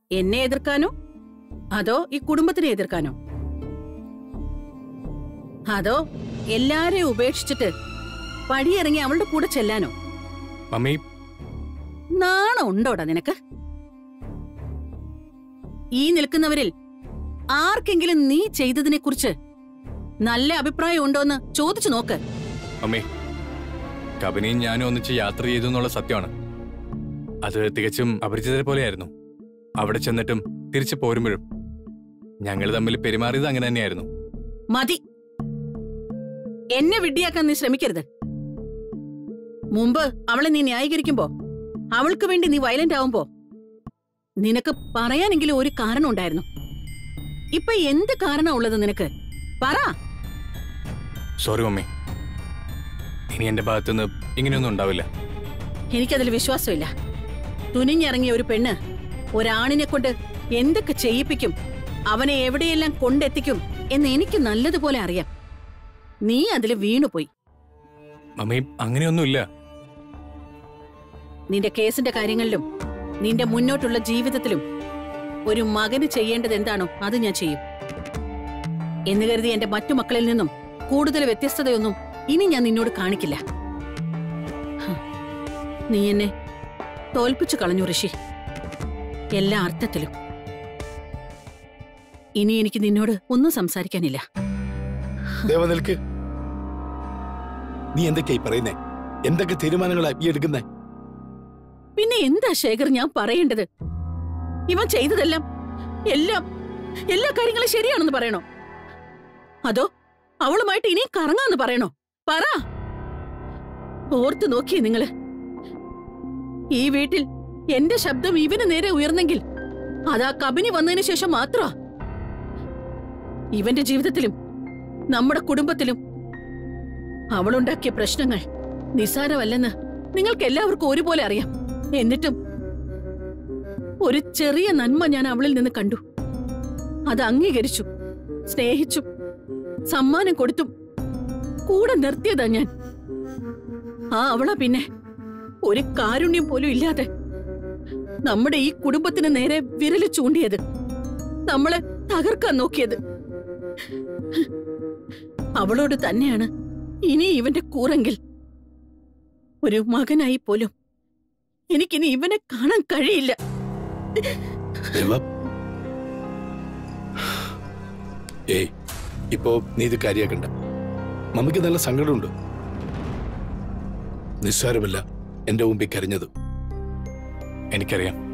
എന്നെ എതിർക്കാനോ അതോ ഈ കുടുംബത്തിനെ എതിർക്കാനോ അതോ എല്ലാരെയും ഉപേക്ഷിച്ചിട്ട് പടിയിറങ്ങി അവളുടെ കൂടെ ചെല്ലാനോ മമ്മി നാണം ഉണ്ടോടാ നിനക്ക് ഈ നിൽക്കുന്നവരിൽ ആർക്കെങ്കിലും നീ ചെയ്തതിനെ കുറിച്ച് നല്ല അഭിപ്രായം ഉണ്ടോന്ന് ചോദിച്ചു നോക്ക് മമ്മി കബനിയും ഞാനും ഒന്നിച്ച് യാത്ര ചെയ്തു എന്നുള്ള സത്യമാണ് അത് തികച്ചും അപരിചിതരെ പോലെയായിരുന്നു അവിടെ ചെന്നിട്ടും തിരിച്ചു പോരുമ്പോഴും ഞങ്ങൾ തമ്മിൽ പെരുമാറിയത് അങ്ങനെ തന്നെയായിരുന്നു മതി എന്നെ വിഡ്ഢിയാക്കാൻ നീ ശ്രമിക്കരുത് മുമ്പ് അവളെ നീ ന്യായീകരിക്കുമ്പോ അവൾക്ക് വേണ്ടി നീ വയലന്റ് ആവുമ്പോ നിനക്ക് പറയാനെങ്കിലും ഒരു കാരണം ഉണ്ടായിരുന്നു ഇപ്പൊ എന്ത് കാരണ ഉള്ളത് നിനക്ക് പറ സോറി മമ്മി ഇനി എന്റെ ഭാഗത്തുനിന്ന് ഇങ്ങനെയൊന്നും ഉണ്ടാവില്ല എനിക്കതിൽ വിശ്വാസമില്ല തുനിഞ്ഞിറങ്ങിയ ഒരു പെണ്ണ് ഒരാണിനെ കൊണ്ട് എന്തൊക്കെ ചെയ്യിപ്പിക്കും അവനെ എവിടെയെല്ലാം കൊണ്ടെത്തിക്കും എന്ന് എനിക്ക് നല്ലതുപോലെ അറിയാം നീ അതിൽ വീണുപോയി മമ്മി അങ്ങനെയൊന്നുമില്ല നിന്റെ കേസിന്റെ കാര്യങ്ങളിലും നിന്റെ മുന്നോട്ടുള്ള ജീവിതത്തിലും ഒരു മകന് ചെയ്യേണ്ടത് എന്താണോ അത് ഞാൻ ചെയ്യും എന്ന് കരുതി എന്റെ മറ്റു മക്കളിൽ നിന്നും കൂടുതൽ വ്യത്യസ്തതയൊന്നും ഇനി ഞാൻ നിന്നോട് കാണിക്കില്ല ഹ്. നീ എന്നെ തോൽപ്പിച്ചു കളഞ്ഞു ഋഷി എല്ലാ അർത്ഥത്തിലും ഇനി എനിക്ക് നിന്നോട് ഒന്നും സംസാരിക്കാനില്ല ദേവ നിൽക്ക് നീ എന്തൊക്കെയായി പറയുന്നേ എന്തൊക്കെ തീരുമാനങ്ങളാ ഈ എടുക്കുന്നേ പിന്നെ എന്താ ശേഖർ ഞാൻ പറയേണ്ടത് ഇവൻ ചെയ്തതെല്ലാം എല്ലാം എല്ലാ കാര്യങ്ങളും ശരിയാണെന്ന് പറയണോ അതോ അവളുമായിട്ട് ഇനിയും കറങ്ങാന്ന് പറയണോ പറ ഓർത്തു നോക്കിയേ നിങ്ങള് ഈ വീട്ടിൽ എന്റെ ശബ്ദം ഇവന് നേരെ ഉയർന്നെങ്കിൽ അതാ കബിനി വന്നതിന് ശേഷം മാത്രമാ ഇവന്റെ ജീവിതത്തിലും നമ്മുടെ കുടുംബത്തിലും അവളുണ്ടാക്കിയ പ്രശ്നങ്ങൾ നിസാരമല്ലെന്ന് നിങ്ങൾക്ക് എല്ലാവർക്കും ഒരുപോലെ അറിയാം എന്നിട്ടും ഒരു ചെറിയ നന്മ ഞാൻ അവളിൽ നിന്ന് കണ്ടു അത് അംഗീകരിച്ചു സ്നേഹിച്ചു സമ്മാനം കൊടുത്തും കൂടെ നിർത്തിയതാ ഞാൻ ആ അവളാ പിന്നെ ഒരു കാരുണ്യം പോലും ഇല്ലാതെ നമ്മുടെ ഈ കുടുംബത്തിന് നേരെ വിരല് ചൂണ്ടിയത് നമ്മളെ തകർക്കാൻ നോക്കിയത് അവളോട് തന്നെയാണ് ഇനി ഇവന്റെ കൂറെങ്കിൽ ഒരു മകനായി പോലും എനിക്കിനി ഇവനെ കാണാൻ കഴിയില്ല ദേവ ഏയ് ഇപ്പോ നീ ഇത് കാര്യാക്കണ്ട മമ്മിക്ക് നല്ല സങ്കടമുണ്ട് നിസ്സാരമല്ല എന്റെ മുമ്പിൽ കരഞ്ഞത് എനിക്കറിയാം